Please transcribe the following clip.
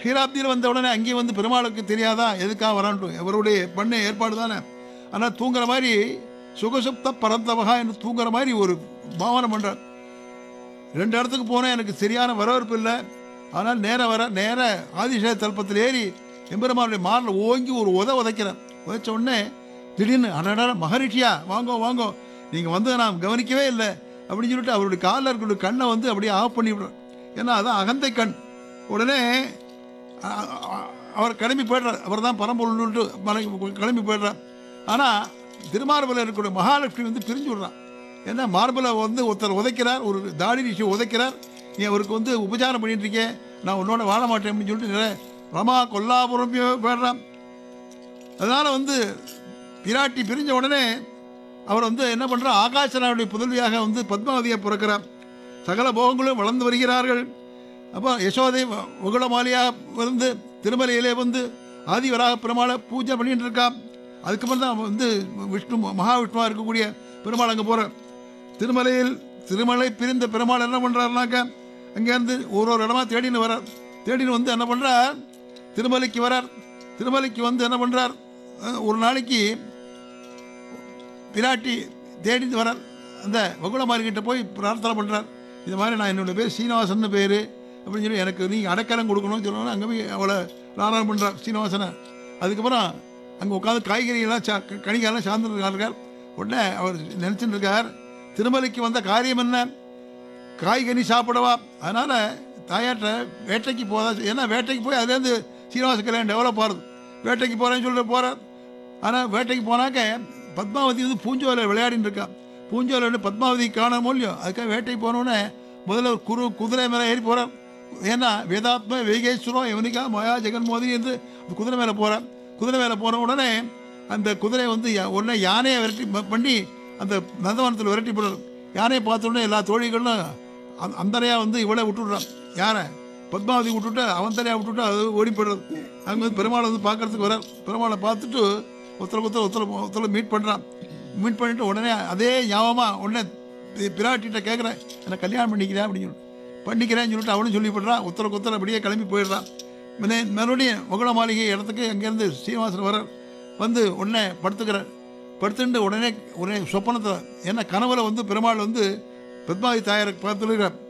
க்ஷீராப்தியில் வந்த உடனே அங்கேயும் வந்து பெருமாளுக்கு தெரியாதா எதுக்காக வரான்ட்டு அவருடைய பண்ண ஏற்பாடு தானே ஆனால் தூங்குற மாதிரி சுகசுப்த பரந்தவகா என்று தூங்குற மாதிரி ஒரு பாவனை பண்ணுறார் ரெண்டு இடத்துக்கு போனேன் எனக்கு சரியான வரவேற்பு இல்லை ஆனால் நேர வர நேர ஆதிசேஷ தல்பத்தில் ஏறி எம்பெருமானுடைய மாரில் ஓங்கி ஒரு உத உதைக்கிறேன் உதைச்ச உடனே திடீர்னு அடடா மகரிஷியா வாங்கோ வாங்கோ நீங்கள் வந்து நான் கவனிக்கவே இல்லை அப்படின்னு சொல்லிட்டு அவருடைய காலில் இருக்கிற கண்ணை வந்து அப்படியே ஆஃப் பண்ணி விடுறேன் ஏன்னா அதான் அகந்தை கண் உடனே அ- அ- அவர் கிளம்பி போய்டுறார் அவர் தான் பரம்பொருள்ட்டு மலை கிளம்பி போய்டுறார் ஆனால் திருமார்பலில் இருக்கக்கூடிய மகாலட்சுமி வந்து பிரிஞ்சு விடுறான் ஏன்னா மார்பலை வந்து ஒருத்தர் உதைக்கிறார் ஒரு தாடி ரிஷி உதைக்கிறார் நீ அவருக்கு வந்து உபச்சாரம் பண்ணிட்டு இருக்கேன் நான் உன்னோட வாழ மாட்டேன் அப்படின்னு சொல்லிட்டு நிறைய ரமா கொல்லாபுரம் போயிடுறான் அதனால் வந்து பிராட்டி பிரிஞ்ச உடனே அவர் வந்து என்ன பண்ணுறார் ஆகாசனாவுடைய புதல்வியாக வந்து பத்மாவதியை பிறக்கிறார் சகல போகங்களும் வளர்ந்து வருகிறார்கள் அப்போ யசோதை உகுளமாலியாக வந்து திருமலையிலே வந்து ஆதிவராக பெருமாளை பூஜை பண்ணிட்டு இருக்கான் அதுக்கப்புறம் தான் வந்து விஷ்ணு மகாவிஷ்ணுவாக இருக்கக்கூடிய பெருமாள் அங்கே போகிறார் திருமலையில் திருமலை பிரிந்த பெருமாள் என்ன பண்ணுறாருனாக்க அங்கேருந்து ஒரு ஒரு இடமா தேடின்னு வரார் தேடின்னு வந்து என்ன பண்ணுறார் திருமலைக்கு வரார் திருமலைக்கு வந்து என்ன பண்ணுறார் ஒரு நாளைக்கு பிராட்டி தேடி வரார் அந்த வகுளமாரி கிட்ட போய் பிரார்த்தனை பண்ணுறார் இது மாதிரி நான் என்னோட பேர் சீனிவாசன் பேர் அப்படின்னு சொல்லி எனக்கு நீங்கள் அடைக்கலம் கொடுக்கணும்னு சொல்லணும் அங்கே போய் அவளை ராணம் பண்ணுறார் சீனிவாசனை அதுக்கப்புறம் அங்கே உட்காந்து காய்கறிகள்லாம் சா கனிகாலாம் சார்ந்துட்டு இருக்கார் உடனே அவர் நினச்சிட்டு இருக்கார் திருமலைக்கு வந்த காரியம் என்ன காய்கறி சாப்பிடவா அதனால் தாயாட்ட வேட்டைக்கு போதா ஏன்னா வேட்டைக்கு போய் அதுலேருந்து சீனிவாச கல்யாணம் டெவலப் ஆகுது வேட்டைக்கு போகிறேன்னு சொல்லிட்டு போகிறார் ஆனால் வேட்டைக்கு போனாக்க பத்மாவதி வந்து பூஞ்சோலை விளையாடின்னு இருக்கா பூஞ்சோலை வந்து பத்மாவதி காணாமோ இல்லையோ அதுக்காக வேட்டைக்கு போனோடனே முதல்ல ஒரு குரு குதிரை மேலே ஏறி போகிறார் ஏன்னா வேதாத்ம வேகேஸ்வரம் எவனிக்கா மயா ஜெகன்மோதி என்று அந்த குதிரை மேலே போகிறார் குதிரை மேலே போன உடனே அந்த குதிரை வந்து யா- உடனே யானையை விரட்டி ப- பண்ணி அந்த நந்தவனத்தில் விரட்டி போடுறார் யானையை பார்த்த உடனே எல்லா தோழிகளும் அந்த அந்தரையா வந்து இவளை விட்டுடுறான் யாரை பத்மாவதி விட்டுட்டு அவந்தரையா விட்டுட்டு அது ஓடி போயிடுறது அங்கே வந்து பெருமாளை வந்து பார்க்கறதுக்கு வரார் பெருமாளை பார்த்துட்டு ஒருத்தருக்கு ஒருத்தர் ஒருத்தர் ஒருத்தர் மீட் பண்ணுறான் மீட் பண்ணிட்டு உடனே அதே ஞாபகமாக உடனே பி- பிராட்டிகிட்ட கேட்குறேன் என்னை கல்யாணம் பண்ணிக்கிறேன் அப்படின்னு சொல்லிட்டு பண்ணிக்கிறேன்னு சொல்லிட்டு அவனும் சொல்லிவிடுறான் உத்தரக்கு உத்தர அப்படியே கிளம்பி போயிடுறான் முன்னே மறுபடியும் மகுள மாளிகை இடத்துக்கு அங்கேருந்து சீனிவாசன் வரார் வந்து உடனே படுத்துக்கிறார் படுத்துட்டு உடனே உடனே சொப்பனத்தில் ஏன்னா கனவுல வந்து பெருமாள் வந்து பத்மாவதி தாயாரை பார்த்துருக்கிறார்